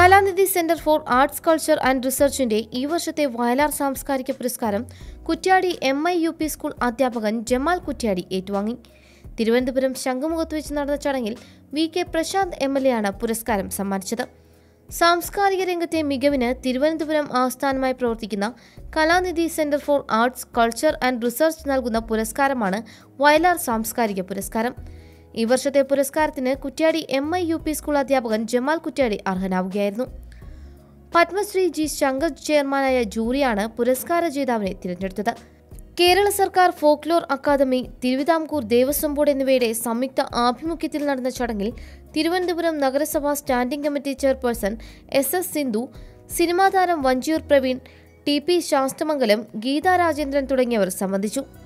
Kalanidhi centre for arts culture and റിസർച്ചിന്റെ ഈ വർഷത്തെ വയലാർ സാംസ്കാരിക പുരസ്കാരം Kuttiady M I U P school അധ്യാപകൻ ജമാൽ കുറ്റ്യാടി ഏറ്റുവാങ്ങി തിരുവനന്തപുരം ശംഖുമുഖത്ത് വെച്ച് നടന്ന ചടങ്ങിൽ V K Prashanth M L A ആണ് പുരസ്കാരം സമ്മാനിച്ചത് സാംസ്കാരിക രംഗത്തെ മികവിന് തിരുവനന്തപുരം ആസ്ഥാനമായി പ്രവർത്തിക്കുന്ന Kalanidhi centre for arts culture and research നൽകുന്ന പുരസ്കാരമാണ് വയലാർ സാംസ്കാരിക പുരസ്കാരം ഈ വർഷത്തെ പുരസ്കാരത്തിന് Kuttiady M I U P school അധ്യാപകൻ ജമാൽ കുറ്റ്യാടി അർഹനാവുകയായിരുന്നു പത്മശ്രീ ജി ശങ്കർ ചെയർമാനായ ജൂറിയാണ് പുരസ്കാര ജേതാവിനെ തിരഞ്ഞെടുത്തത് കേരള സർക്കാർ folklore academy Thiruvithamkoor Devaswom board എന്നിവയുടെ സംയുക്ത ആഭിമുഖ്യത്തിൽ നടന്ന ചടങ്ങിൽ തിരുവനന്തപുരം നഗരസഭാ standing committee chairperson S S Sindhu cinema താരം വഞ്ചിയൂർ പ്രവീൺ ടി പി ശാസ്തമംഗലം ഗീതാ രാജേന്ദ്രൻ തുടങ്ങിയവർ സംബന്ധിച്ചു